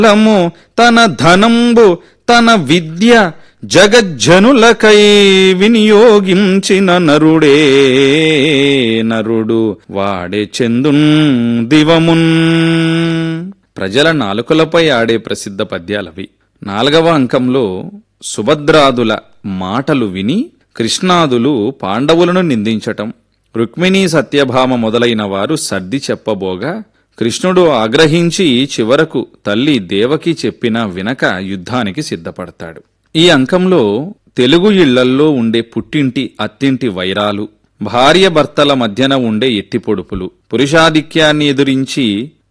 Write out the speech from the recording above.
లము తన ధనంబు తన విద్య జగజ్జనులకై వినియోగించిన నరుడే నరుడు వాడే చందున్ దివమున్ ప్రజల నాలుకలపై ఆడే ప్రసిద్ధ పద్యాలవి నాలుగవ అంకంలో సుభద్రాదుల మాటలు విని కృష్ణాదులు పాండవులను నిందించటం రుక్మిణీ సత్యభామ మొదలైన వారు సర్ది చెప్పబోగా కృష్ణుడు ఆగ్రహించి చివరకు తల్లి దేవకి చెప్పిన వినక యుద్ధానికి సిద్ధపడతాడు ఈ అంకంలో తెలుగు ఇళ్లల్లో ఉండే పుట్టింటి అత్తింటి వైరాలు భార్య భర్తల మధ్యన ఉండే ఎత్తిపొడుపులు పురుషాధిక్యాన్ని ఎదురించి